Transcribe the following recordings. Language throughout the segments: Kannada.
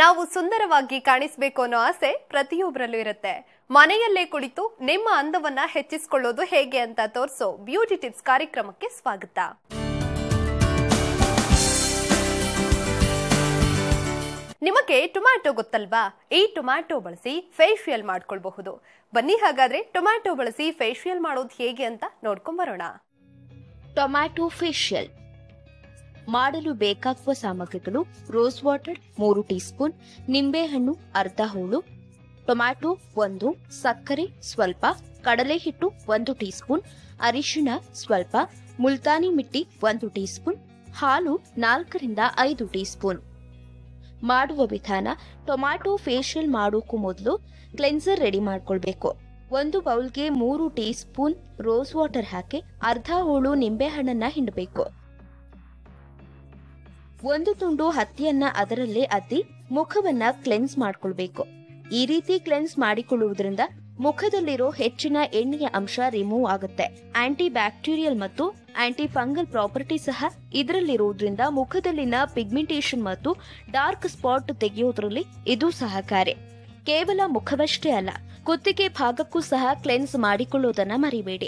ನಾವು ಸುಂದರವಾಗಿ ಕಾಣಿಸ್ಬೇಕು ಅನ್ನೋ ಆಸೆ ಪ್ರತಿಯೊಬ್ಬರಲ್ಲೂ ಇರುತ್ತೆ ಮನೆಯಲ್ಲೇ ಕುಳಿತು ನಿಮ್ಮ ಅಂದವನ್ನ ಹೆಚ್ಚಿಸಿಕೊಳ್ಳೋದು ಹೇಗೆ ಅಂತ ತೋರಿಸೋ ಬ್ಯೂಟಿ ಟಿಪ್ಸ್ ಕಾರ್ಯಕ್ರಮಕ್ಕೆ ಸ್ವಾಗತ ನಿಮಗೆ ಟೊಮ್ಯಾಟೊ ಗೊತ್ತಲ್ವಾ ಈ ಟೊಮ್ಯಾಟೊ ಬಳಸಿ ಫೇಶಿಯಲ್ ಮಾಡ್ಕೊಳ್ಬಹುದು ಬನ್ನಿ ಹಾಗಾದ್ರೆ ಟೊಮ್ಯಾಟೊ ಬಳಸಿ ಫೇಶಿಯಲ್ ಮಾಡೋದು ಹೇಗೆ ಅಂತ ನೋಡ್ಕೊಂಡ್ ಬರೋಣ ಟೊಮ್ಯಾಟೊ ಫೇಶಿಯಲ್ ಮಾಡಲು ಬೇಕಾಗುವ ಸಾಮಗ್ರಿಗಳು ರೋಸ್ ವಾಟರ್ ಮೂರು ಟೀಸ್ಪೂನ್ ನಿಂಬೆಹಣ್ಣು ಅರ್ಧ ಹೋಳು ಟೊಮ್ಯಾಟೊ ಒಂದು ಸಕ್ಕರೆ ಸ್ವಲ್ಪ ಕಡಲೆ ಹಿಟ್ಟು ಒಂದು ಟೀಸ್ಪೂನ್ ಅರಿಶಿಣ ಸ್ವಲ್ಪ ಮುಲ್ತಾನಿ ಮಿಟ್ಟಿ ಒಂದು ಟೀಸ್ಪೂನ್ ಹಾಲು ನಾಲ್ಕರಿಂದ ಐದು ಟೀಸ್ಪೂನ್ ಮಾಡುವ ವಿಧಾನ ಟೊಮ್ಯಾಟೊ ಫೇಶಿಯಲ್ ಮಾಡೋಕ್ಕೂ ಮೊದಲು ಕ್ಲೆನ್ಸರ್ ರೆಡಿ ಮಾಡ್ಕೊಳ್ಬೇಕು ಒಂದು ಬೌಲ್ಗೆ ಮೂರು ಟೀ ಸ್ಪೂನ್ ರೋಸ್ ವಾಟರ್ ಹಾಕಿ ಅರ್ಧ ಹೋಳು ನಿಂಬೆಹಣ್ಣನ್ನ ಹಿಂಡಬೇಕು ಒಂದು ತುಂಡು ಹತ್ತಿಯನ್ನ ಅದರಲ್ಲೇ ಅದ್ದಿ ಮುಖವನ್ನ ಕ್ಲೆನ್ಸ್ ಮಾಡ್ಕೊಳ್ಬೇಕು ಈ ರೀತಿ ಕ್ಲೆನ್ಸ್ ಮಾಡಿಕೊಳ್ಳುವುದರಿಂದ ಮುಖದಲ್ಲಿರೋ ಹೆಚ್ಚಿನ ಎಣ್ಣೆಯ ಅಂಶ ರಿಮೂವ್ ಆಗುತ್ತೆ ಆಂಟಿ ಬ್ಯಾಕ್ಟೀರಿಯಲ್ ಮತ್ತು ಆಂಟಿ ಫಂಗಲ್ ಪ್ರಾಪರ್ಟಿ ಸಹ ಇದರಲ್ಲಿರುವುದರಿಂದ ಮುಖದಲ್ಲಿನ ಪಿಗ್ಮೆಂಟೇಷನ್ ಮತ್ತು ಡಾರ್ಕ್ ಸ್ಪಾಟ್ ತೆಗೆಯೋದ್ರಲ್ಲಿ ಇದು ಸಹಕಾರಿ ಕೇವಲ ಮುಖವಷ್ಟೇ ಅಲ್ಲ ಕುತ್ತಿಗೆ ಭಾಗಕ್ಕೂ ಸಹ ಕ್ಲೆನ್ಸ್ ಮಾಡಿಕೊಳ್ಳುವುದನ್ನ ಮರಿಬೇಡಿ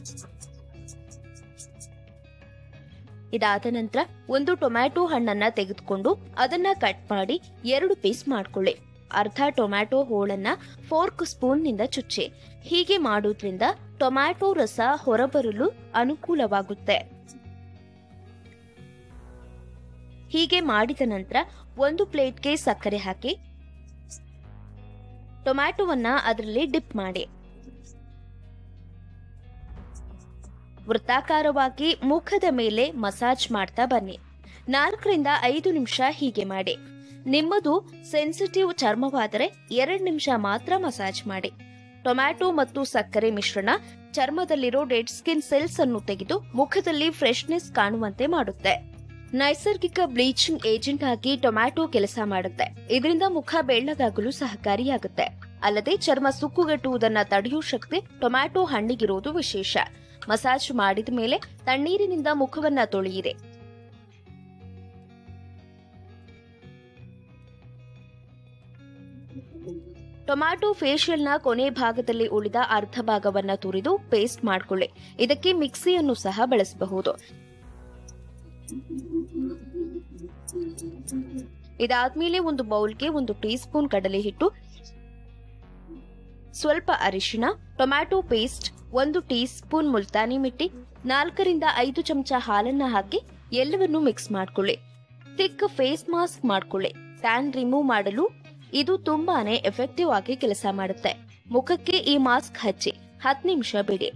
ಇದಾದ ನಂತರ ಒಂದು ಟೊಮ್ಯಾಟೊ ಹಣ್ಣನ್ನ ತೆಗೆದುಕೊಂಡು ಅದನ್ನ ಕಟ್ ಮಾಡಿ ಎರಡು ಪೀಸ್ ಮಾಡ್ಕೊಳ್ಳಿ ಅರ್ಧ ಟೊಮ್ಯಾಟೊ ಹೋಳನ್ನ ಫೋರ್ಕ್ ಸ್ಪೂನ್ ನಿಂದ ಚುಚ್ಚಿ ಹೀಗೆ ಮಾಡೋದ್ರಿಂದ ಟೊಮ್ಯಾಟೊ ರಸ ಹೊರಬರಲು ಅನುಕೂಲವಾಗುತ್ತೆ ಹೀಗೆ ಮಾಡಿದ ನಂತರ ಒಂದು ಪ್ಲೇಟ್ಗೆ ಸಕ್ಕರೆ ಹಾಕಿ ಟೊಮ್ಯಾಟೊವನ್ನ ಅದರಲ್ಲಿ ಡಿಪ್ ಮಾಡಿ ವೃತ್ತಾಕಾರವಾಗಿ ಮುಖದ ಮೇಲೆ ಮಸಾಜ್ ಮಾಡ್ತಾ ಬನ್ನಿ ನಾಲ್ಕರಿಂದ ಐದು ನಿಮಿಷ ಹೀಗೆ ಮಾಡಿ ನಿಮ್ಮದು ಸೆನ್ಸಿಟಿವ್ ಚರ್ಮವಾದರೆ ಎರಡು ನಿಮಿಷ ಮಾತ್ರ ಮಸಾಜ್ ಮಾಡಿ ಟೊಮ್ಯಾಟೊ ಮತ್ತು ಸಕ್ಕರೆ ಮಿಶ್ರಣ ಚರ್ಮದಲ್ಲಿರೋ ಡೆಡ್ ಸ್ಕಿನ್ ಸೆಲ್ಸ್ ಅನ್ನು ತೆಗೆದು ಮುಖದಲ್ಲಿ ಫ್ರೆಶ್ನೆಸ್ ಕಾಣುವಂತೆ ಮಾಡುತ್ತೆ ನೈಸರ್ಗಿಕ ಬ್ಲೀಚಿಂಗ್ ಏಜೆಂಟ್ ಆಗಿ ಟೊಮ್ಯಾಟೊ ಕೆಲಸ ಮಾಡುತ್ತೆ ಇದರಿಂದ ಮುಖ ಬೆಳ್ಳಗಾಗಲು ಸಹಕಾರಿಯಾಗುತ್ತೆ ಅಲ್ಲದೆ ಚರ್ಮ ಸುಕ್ಕುಗಟ್ಟುವುದನ್ನ ತಡೆಯುವ ಶಕ್ತಿ ಟೊಮ್ಯಾಟೊ ಹಣ್ಣಿಗಿರುವುದು ವಿಶೇಷ ಮಸಾಜ್ ಮಾಡಿದ ಮೇಲೆ ತಣ್ಣೀರಿನಿಂದ ಮುಖವನ್ನ ತೊಳೆಯಿರಿ ಟೊಮ್ಯಾಟೊ ಫೇಶಿಯಲ್ನ ಕೊನೆ ಭಾಗದಲ್ಲಿ ಉಳಿದ ಅರ್ಧ ಭಾಗವನ್ನ ತುರಿದು ಪೇಸ್ಟ್ ಮಾಡ್ಕೊಳ್ಳಿ ಇದಕ್ಕೆ ಮಿಕ್ಸಿಯನ್ನು ಸಹ ಬಳಸಬಹುದು ಇದಾದ್ಮೇಲೆ ಒಂದು ಬೌಲ್ಗೆ ಒಂದು ಟೀ ಸ್ಪೂನ್ ಕಡಲೆ ಹಿಟ್ಟು ಸ್ವಲ್ಪ ಅರಿಶಿಣ ಟೊಮ್ಯಾಟೊ ಪೇಸ್ಟ್ ಒಂದು ಟೀ ಸ್ಪೂನ್ ಮುಲ್ತಾನಿ ಮಿಟ್ಟಿ ನಾಲ್ಕರಿಂದ ಐದು ಚಮಚ ಹಾಲನ್ನ ಹಾಕಿ ಎಲ್ಲವನ್ನು ಮಿಕ್ಸ್ ಮಾಡ್ಕೊಳ್ಳಿ ಥಿಕ್ ಫೇಸ್ ಮಾಸ್ಕ್ ಮಾಡ್ಕೊಳ್ಳಿ ಟ್ಯಾನ್ ರಿಮೂವ್ ಮಾಡಲು ಇದು ತುಂಬಾನೇ ಎಫೆಕ್ಟಿವ್ ಆಗಿ ಕೆಲಸ ಮಾಡುತ್ತೆ ಮುಖಕ್ಕೆ ಈ ಮಾಸ್ಕ್ ಹಚ್ಚಿ ಹತ್ತು ನಿಮಿಷ ಬಿಡಿ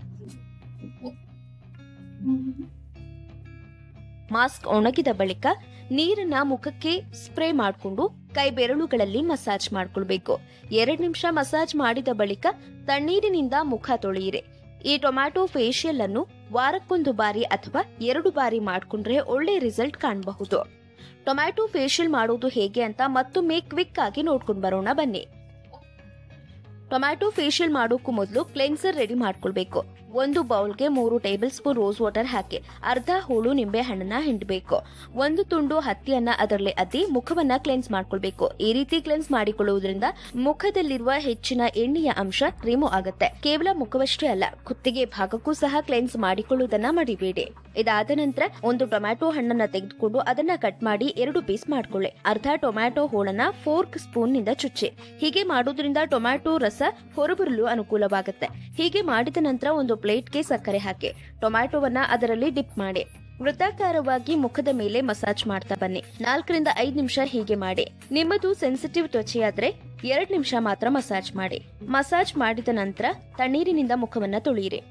ಮಾಸ್ಕ್ ಒಣಗಿದ ಬಳಿಕ ನೀರನ್ನ ಮುಖಕ್ಕೆ ಸ್ಪ್ರೇ ಮಾಡಿಕೊಂಡು ಕೈ ಬೆರಳುಗಳಲ್ಲಿ ಮಸಾಜ್ ಮಾಡ್ಕೊಳ್ಬೇಕು ಎರಡು ನಿಮಿಷ ಮಸಾಜ್ ಮಾಡಿದ ಬಳಿಕ ತಣ್ಣೀರಿನಿಂದ ಮುಖ ತೊಳೆಯಿರಿ ಈ ಟೊಮ್ಯಾಟೊ ಫೇಶಿಯಲ್ ಅನ್ನು ವಾರಕ್ಕೊಂದು ಬಾರಿ ಅಥವಾ ಎರಡು ಬಾರಿ ಮಾಡ್ಕೊಂಡ್ರೆ ಒಳ್ಳೆ ರಿಸಲ್ಟ್ ಕಾಣಬಹುದು ಟೊಮ್ಯಾಟೊ ಫೇಶಿಯಲ್ ಮಾಡೋದು ಹೇಗೆ ಅಂತ ಮತ್ತೊಮ್ಮೆ ಕ್ವಿಕ್ ಆಗಿ ನೋಡ್ಕೊಂಡು ಬರೋಣ ಬನ್ನಿ ಟೊಮ್ಯಾಟೊ ಫೇಶಿಯಲ್ ಮಾಡೋಕ್ಕೂ ಮೊದಲು ಕ್ಲೆನ್ಸರ್ ರೆಡಿ ಮಾಡ್ಕೊಳ್ಬೇಕು ಒಂದು ಬೌಲ್ಗೆ ಮೂರು ಟೇಬಲ್ ಸ್ಪೂನ್ ರೋಸ್ ವಾಟರ್ ಹಾಕಿ ಅರ್ಧ ಹೋಳು ನಿಂಬೆ ಹಣ್ಣನ್ನ ಹಿಂಡಬೇಕು ಒಂದು ತುಂಡು ಹತ್ತಿಯನ್ನ ಅದರಲ್ಲಿ ಅದ್ದಿ ಮುಖವನ್ನ ಕ್ಲೆನ್ಸ್ ಮಾಡ್ಕೊಳ್ಬೇಕು ಈ ರೀತಿ ಕ್ಲೆನ್ಸ್ ಮಾಡಿಕೊಳ್ಳುವುದರಿಂದ ಮುಖದಲ್ಲಿರುವ ಹೆಚ್ಚಿನ ಎಣ್ಣೆಯ ಅಂಶ ರಿಮೂವ್ ಆಗುತ್ತೆ ಕೇವಲ ಮುಖವಷ್ಟೇ ಅಲ್ಲ ಕುತ್ತಿಗೆ ಭಾಗಕ್ಕೂ ಸಹ ಕ್ಲೆನ್ಸ್ ಮಾಡಿಕೊಳ್ಳುವುದನ್ನ ಮರಿಬೇಡಿ ಇದಾದ ನಂತರ ಒಂದು ಟೊಮ್ಯಾಟೊ ಹಣ್ಣನ್ನ ತೆಗೆದುಕೊಂಡು ಅದನ್ನ ಕಟ್ ಮಾಡಿ ಎರಡು ಪೀಸ್ ಮಾಡ್ಕೊಳ್ಳಿ ಅರ್ಧ ಟೊಮ್ಯಾಟೊ ಹೋಳನ್ನ ಫೋರ್ಕ್ ಸ್ಪೂನ್ ನಿಂದ ಚುಚ್ಚಿ ಹೀಗೆ ಮಾಡೋದ್ರಿಂದ ಟೊಮ್ಯಾಟೊ ರಸ ಹೊರಬರಲು ಅನುಕೂಲವಾಗುತ್ತೆ ಹೀಗೆ ಮಾಡಿದ ನಂತರ ಒಂದು ಪ್ಲೇಟ್ಗೆ ಸಕ್ಕರೆ ಹಾಕಿ ಟೊಮ್ಯಾಟೊವನ್ನ ಅದರಲ್ಲಿ ಡಿಪ್ ಮಾಡಿ ವೃತ್ತಾಕಾರವಾಗಿ ಮುಖದ ಮೇಲೆ ಮಸಾಜ್ ಮಾಡ್ತಾ ಬನ್ನಿ ನಾಲ್ಕರಿಂದ ಐದು ನಿಮಿಷ ಹೀಗೆ ಮಾಡಿ ನಿಮ್ಮದು ಸೆನ್ಸಿಟಿವ್ ತ್ವಚೆಯಾದ್ರೆ ಎರಡ್ ನಿಮಿಷ ಮಾತ್ರ ಮಸಾಜ್ ಮಾಡಿ ಮಸಾಜ್ ಮಾಡಿದ ನಂತರ ತಣ್ಣೀರಿನಿಂದ ಮುಖವನ್ನ ತೊಳೆಯಿರಿ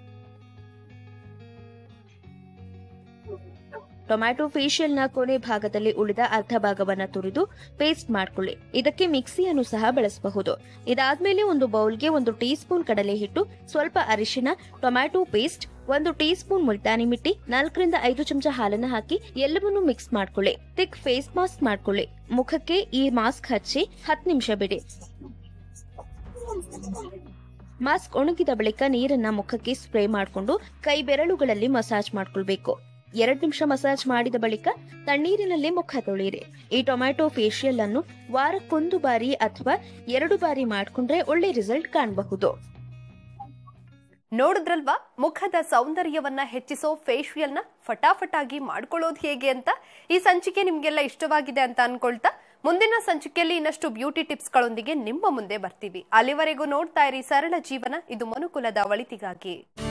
ಟೊಮ್ಯಾಟೊ ಫೇಶಿಯಲ್ ನ ಕೊನೆ ಭಾಗದಲ್ಲಿ ಉಳಿದ ಅರ್ಧ ಭಾಗವನ್ನ ತುರಿದು ಪೇಸ್ಟ್ ಮಾಡ್ಕೊಳ್ಳಿ ಇದಕ್ಕೆ ಮಿಕ್ಸಿಯನ್ನು ಸಹ ಬಳಸಬಹುದು ಇದಾದ್ಮೇಲೆ ಒಂದು ಬೌಲ್ಗೆ ಒಂದು ಟೀ ಸ್ಪೂನ್ ಕಡಲೆ ಹಿಟ್ಟು ಸ್ವಲ್ಪ ಅರಿಶಿನ ಟೊಮ್ಯಾಟೊ ಪೇಸ್ಟ್ ಒಂದು ಟೀ ಸ್ಪೂನ್ ಮುಲ್ತಾನಿ ಮಿಟ್ಟಿ ನಾಲ್ಕರಿಂದ ಐದು ಚಮಚ ಹಾಲನ್ನ ಹಾಕಿ ಎಲ್ಲವನ್ನೂ ಮಿಕ್ಸ್ ಮಾಡ್ಕೊಳ್ಳಿ ಥಿಕ್ ಫೇಸ್ ಮಾಸ್ಕ್ ಮಾಡ್ಕೊಳ್ಳಿ ಮುಖಕ್ಕೆ ಈ ಮಾಸ್ಕ್ ಹಚ್ಚಿ ಹತ್ತು ನಿಮಿಷ ಬಿಡಿ ಮಾಸ್ಕ್ ಒಣಗಿದ ಬಳಿಕ ನೀರನ್ನ ಮುಖಕ್ಕೆ ಸ್ಪ್ರೇ ಮಾಡಿಕೊಂಡು ಕೈ ಬೆರಳುಗಳಲ್ಲಿ ಮಸಾಜ್ ಮಾಡ್ಕೊಳ್ಬೇಕು ಎರಡ್ ನಿಮಿಷ ಮಸಾಜ್ ಮಾಡಿದ ಬಳಿಕ ತಣ್ಣೀರಿನಲ್ಲಿ ಮುಖ ತೊಳೆಯಿರಿ ಈ ಟೊಮ್ಯಾಟೊ ಫೇಶಿಯಲ್ ಅನ್ನು ವಾರಕ್ಕೊಂದು ಬಾರಿ ಅಥವಾ ಎರಡು ಬಾರಿ ಮಾಡಿಕೊಂಡ್ರೆ ಒಳ್ಳೆ ರಿಸಲ್ಟ್ ಕಾಣಬಹುದು ನೋಡಿದ್ರಲ್ವಾ ಮುಖದ ಸೌಂದರ್ಯವನ್ನ ಹೆಚ್ಚಿಸೋ ಫೇಶಿಯಲ್ನ ಫಟಾಫಟಾಗಿ ಮಾಡ್ಕೊಳ್ಳೋದು ಹೇಗೆ ಅಂತ ಈ ಸಂಚಿಕೆ ನಿಮ್ಗೆಲ್ಲ ಇಷ್ಟವಾಗಿದೆ ಅಂತ ಅನ್ಕೊಳ್ತಾ ಮುಂದಿನ ಸಂಚಿಕೆಯಲ್ಲಿ ಇನ್ನಷ್ಟು ಬ್ಯೂಟಿ ಟಿಪ್ಸ್ಗಳೊಂದಿಗೆ ನಿಮ್ಮ ಮುಂದೆ ಬರ್ತೀವಿ ಅಲ್ಲಿವರೆಗೂ ನೋಡ್ತಾ ಇರಿ ಸರಳ ಜೀವನ ಇದು ಮನುಕುಲದ ಒಳಿತಿಗಾಗಿ